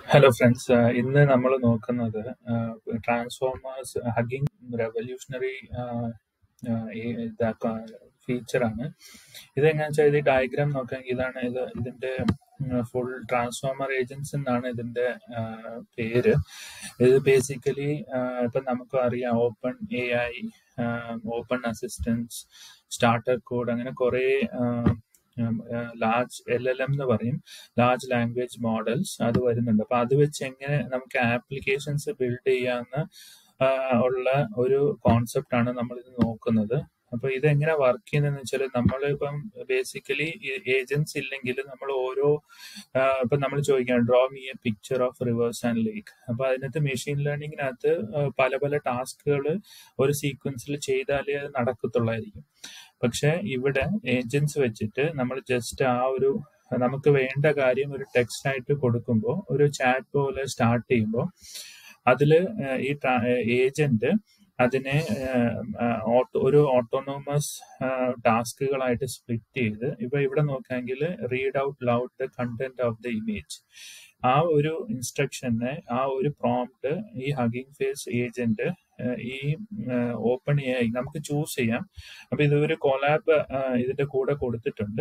hello friends ഇന്ന് നമ്മൾ നോക്കുന്നത് ട്രാൻസ്ഫോമേഴ്സ് ഹഗിങ് റെവല്യൂഷണറി ഫീച്ചറാണ് ഇതെങ്ങനെയാ വെച്ചാൽ ഇത് ഡയഗ്രാം നോക്കുകയാണെങ്കിൽ ഇതാണ് ഇത് ഇതിന്റെ ഫുൾ ട്രാൻസ്ഫോമർ ഏജൻസ് എന്നാണ് ഇതിന്റെ ആ, പേര് ഇത് ബേസിക്കലി ഇപ്പൊ നമുക്ക് അറിയാം open A I open assistance starter code അങ്ങനെ കുറെ ലാർജ് എൽ എൽ എം എന്ന് പറയും ലാർജ് ലാംഗ്വേജ് മോഡൽസ് അത് വരുന്നുണ്ട് അപ്പൊ അത് വെച്ച് എങ്ങനെ നമുക്ക് ആപ്ലിക്കേഷൻസ് ബിൽഡ് ചെയ്യാന്ന് ആ, ഉള്ള ഒരു കോൺസെപ്റ്റ് ആണ് നമ്മൾ ഇത് നോക്കുന്നത് അപ്പൊ ഇത് എങ്ങനെ വർക്ക് ചെയ്യുന്നതെന്ന് വെച്ചാൽ നമ്മളിപ്പം ബേസിക്കലി ഏജൻസ് ഇല്ലെങ്കിൽ നമ്മൾ ഓരോ ആ, ഇപ്പൊ നമ്മൾ ചോദിക്കാം draw me a picture of rivers and lake അപ്പൊ അതിനകത്ത് മെഷീൻ ലേണിംഗിനകത്ത് പല പല ടാസ്കുകൾ ഒരു സീക്വൻസിൽ ചെയ്താലേ അത് നടക്കത്തുള്ളായിരിക്കും പക്ഷെ ഇവിടെ ഏജൻസ് വെച്ചിട്ട് നമ്മൾ ജസ്റ്റ് ആ ഒരു നമുക്ക് വേണ്ട കാര്യം ഒരു ടെക്സ്റ്റ് ആയിട്ട് കൊടുക്കുമ്പോൾ ഒരു ചാറ്റ് പോലെ സ്റ്റാർട്ട് ചെയ്യുമ്പോൾ അതില് ഏഹ് ഈ ഏജന്റ് അതിനെ ഏഹ് ആഹ് ഓട്ടോ- ഒരു ഓട്ടോണോമസ് ടാസ്കുകളായിട്ട് സ്പ്ലിറ്റ് ചെയ്ത് ഇപ്പൊ ഇവിടെ നോക്കാമെങ്കിൽ read out loud the content of the image ആ ഒരു ഇൻസ്ട്രക്ഷനെ ആ ഒരു പ്രോംപ്റ്റ് ഈ ഹഗിങ് ഫേസ് ഏജന്റ് ഈ ഓപ്പൺ എ നമുക്ക് ചൂസ് ചെയ്യാം അപ്പൊ ഇത് ഒരു കൊലാബ് ഇതിന്റെ കൂടെ കൊടുത്തിട്ടുണ്ട്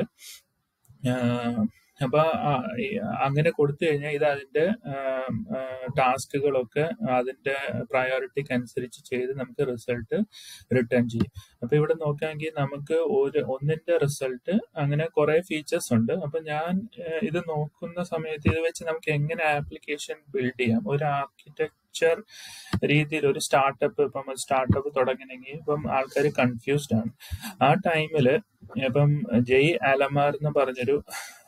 ആഹ് അപ്പൊ ആ, ഈ അങ്ങനെ കൊടുത്തു കഴിഞ്ഞാൽ ഇത് അതിന്റെ ടാസ്കുകളൊക്കെ അതിന്റെ പ്രയോറിറ്റിക്ക് അനുസരിച്ച് ചെയ്ത് നമുക്ക് റിസൾട്ട് റിട്ടേൺ ചെയ്യും അപ്പൊ ഇവിടെ നോക്കുകയാണെങ്കിൽ നമുക്ക് ഒരു ഒന്നിന്റെ റിസൾട്ട് അങ്ങനെ കുറെ ഫീച്ചേഴ്സ് ഉണ്ട് അപ്പൊ ഞാൻ ഏഹ്, ഇത് നോക്കുന്ന സമയത്ത് ഇത് വെച്ച് നമുക്ക് എങ്ങനെ ആപ്ലിക്കേഷൻ ബിൽഡ് ചെയ്യാം ഒരു ആർക്കിടെക്ചർ രീതിയിൽ ഒരു സ്റ്റാർട്ടപ്പ് ഇപ്പം സ്റ്റാർട്ടപ്പ് തുടങ്ങണമെങ്കിൽ ഇപ്പം ആൾക്കാർ കൺഫ്യൂസ്ഡ് ആണ് ആ ടൈമില് ഇപ്പം ജെയ് ആലമാർ എന്ന് പറഞ്ഞൊരു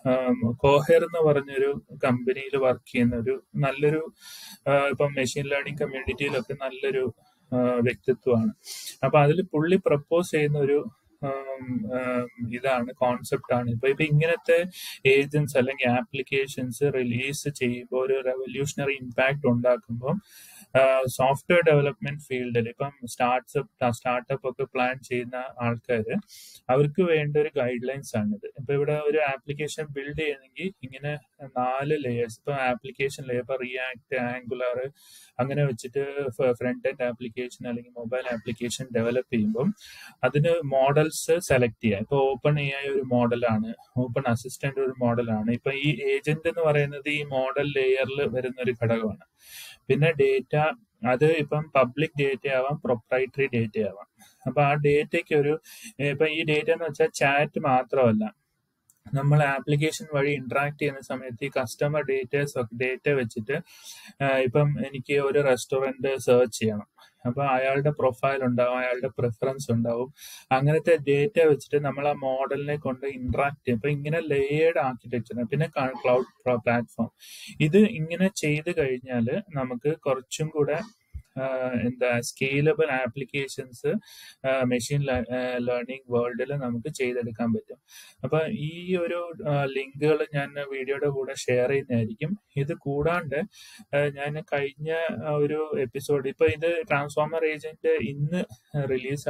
കോഹെർ എന്ന് പറഞ്ഞൊരു കമ്പനിയിൽ വർക്ക് ചെയ്യുന്ന ഒരു നല്ലൊരു ആ, ഇപ്പം മെഷീൻ ലേണിംഗ് കമ്മ്യൂണിറ്റിയിലൊക്കെ നല്ലൊരു ആ, വ്യക്തിത്വമാണ് അപ്പൊ അതിൽ പുള്ളി പ്രപ്പോസ് ചെയ്യുന്ന ഒരു ആം, ആം, ഇതാണ് കോൺസെപ്റ്റ് ആണ് ഇപ്പൊ ഇപ്പൊ ഇങ്ങനത്തെ ഏജൻസ് അല്ലെങ്കിൽ ആപ്ലിക്കേഷൻസ് റിലീസ് ചെയ്യുമ്പോൾ ഒരു റെവല്യൂഷണറി ഇമ്പാക്ട് ഉണ്ടാക്കുമ്പോൾ സോഫ്റ്റ്വെയർ ഡെവലപ്മെന്റ് ഫീൽഡിൽ ഇപ്പം സ്റ്റാർട്ട്അപ്പ് സ്റ്റാർട്ടപ്പ് ഒക്കെ പ്ലാൻ ചെയ്യുന്ന ആൾക്കാർ അവർക്ക് വേണ്ട ഒരു ഗൈഡ് ലൈൻസ് ആണിത് ഇപ്പൊ ഇവിടെ ഒരു ആപ്ലിക്കേഷൻ ബിൽഡ് ചെയ്യണമെങ്കിൽ ഇങ്ങനെ നാല് ലെയേഴ്സ് ഇപ്പൊ ആപ്ലിക്കേഷൻ ലെയർ ഇപ്പൊ റിയാക്ട് ആംഗുലർ അങ്ങനെ വെച്ചിട്ട് ഫ്രണ്ട് എൻഡ് ആപ്ലിക്കേഷൻ അല്ലെങ്കിൽ മൊബൈൽ ആപ്ലിക്കേഷൻ ഡെവലപ്പ് ചെയ്യുമ്പോൾ അതിന് മോഡൽസ് സെലക്ട് ചെയ്യാം ഇപ്പൊ ഓപ്പൺ എ ഐ ഒരു മോഡലാണ് ഓപ്പൺ അസിസ്റ്റന്റ് ഒരു മോഡലാണ് ഇപ്പൊ ഈ ഏജന്റ് എന്ന് പറയുന്നത് ഈ മോഡൽ ലെയറിൽ വരുന്ന ഒരു ഘടകമാണ് പിന്നെ ഡേറ്റ അത് ഇപ്പം പബ്ലിക് ഡേറ്റ ആവാം പ്രൊപ്രൈറ്ററി ഡേറ്റ ആവാം അപ്പൊ ആ ഡേറ്റയ്ക്ക് ഒരു ഏഹ് ഇപ്പൊ ഈ ഡേറ്റ എന്ന് വെച്ചാൽ ചാറ്റ് മാത്രമല്ല നമ്മൾ ആപ്ലിക്കേഷൻ വഴി ഇന്ററാക്ട് ചെയ്യുന്ന സമയത്ത് ഈ കസ്റ്റമർ ഡേറ്റേഴ്സ് ഡേറ്റ വെച്ചിട്ട് ആഹ് ഇപ്പം എനിക്ക് ഒരു റെസ്റ്റോറന്റ് സെർച്ച് ചെയ്യണം അപ്പൊ അയാളുടെ പ്രൊഫൈൽ ഉണ്ടാവും അയാളുടെ പ്രിഫറൻസ് ഉണ്ടാവും അങ്ങനത്തെ ഡേറ്റ വെച്ചിട്ട് നമ്മൾ ആ മോഡലിനെ കൊണ്ട് ഇന്ററാക്ട് ചെയ്യും അപ്പൊ ഇങ്ങനെ ലേയേർഡ് ആർക്കിടെക്ചർ പിന്നെ ക്ലൗഡ് പ്ലാറ്റ്ഫോം ഇത് ഇങ്ങനെ ചെയ്ത് കഴിഞ്ഞാൽ നമുക്ക് കുറച്ചും കൂടെ ആഹ് എന്താ സ്കെയിലബിൾ ആപ്ലിക്കേഷൻസ് മെഷീൻ ലേണിംഗ് വേൾഡിൽ നമുക്ക് ചെയ്തെടുക്കാൻ പറ്റും അപ്പൊ ഈ ഒരു ലിങ്കുകൾ ഞാൻ വീഡിയോയുടെ കൂടെ ഷെയർ ചെയ്യുന്നതായിരിക്കും ഇത് കൂടാണ്ട് ആഹ് ഞാൻ കഴിഞ്ഞ ആ, ഒരു എപ്പിസോഡ് ഇപ്പൊ ഇത് ട്രാൻസ്ഫോമർ ഏജന്റ് ഇന്ന് റിലീസ്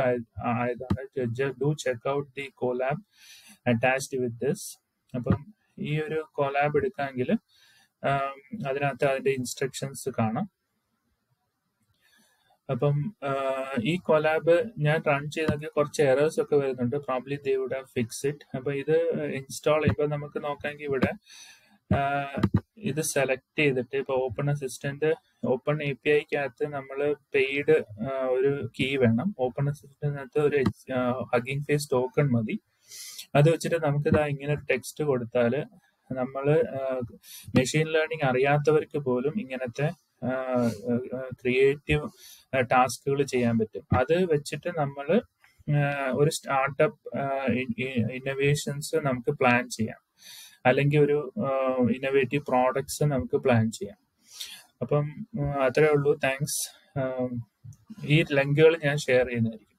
ആയതാണ് do check out the Colab attached with this അപ്പം ഈ ഒരു കോലാബ് എടുക്കാമെങ്കിൽ അതിനകത്ത് അതിന്റെ ഇൻസ്ട്രക്ഷൻസ് കാണാം അപ്പം ആഹ് ഈ കൊലാബ് ഞാൻ റൺ ചെയ്തൊക്കെ കുറച്ച് എറേഴ്സ് ഒക്കെ വരുന്നുണ്ട് probably they would have fix it അപ്പൊ ഇത് ഇൻസ്റ്റാൾ ചെയ്യുമ്പോൾ നമുക്ക് നോക്കാമെങ്കിൽ ഇവിടെ ആഹ് ഇത് സെലക്ട് ചെയ്തിട്ട് ഇപ്പൊ open assistant open A P ഐക്കകത്ത് നമ്മൾ പെയ്ഡ് ഒരു കീ വേണം ഓപ്പൺ അസിസ്റ്റന്റിനകത്ത് ഒരു ഹഗിങ് ഫേസ് ടോക്കൺ മതി അത് വെച്ചിട്ട് നമുക്ക് ഇതാ ഇങ്ങനെ ഒരു ടെക്സ്റ്റ് കൊടുത്താൽ നമ്മൾ മെഷീൻ ലേണിംഗ് അറിയാത്തവർക്ക് പോലും ഇങ്ങനത്തെ ക്രിയേറ്റീവ് ടാസ്കുകൾ ചെയ്യാൻ പറ്റും അത് വെച്ചിട്ട് നമ്മൾ ഒരു സ്റ്റാർട്ടപ്പ് ഇന്നോവേഷൻസ് നമുക്ക് പ്ലാൻ ചെയ്യാം അല്ലെങ്കിൽ ഒരു ഇന്നോവേറ്റീവ് പ്രോഡക്ട്സ് നമുക്ക് പ്ലാൻ ചെയ്യാം അപ്പം ഉം, അത്രേ ഉള്ളൂ താങ്ക്സ് ഈ ലിങ്കുകൾ ഞാൻ ഷെയർ ചെയ്യുന്നതായിരിക്കും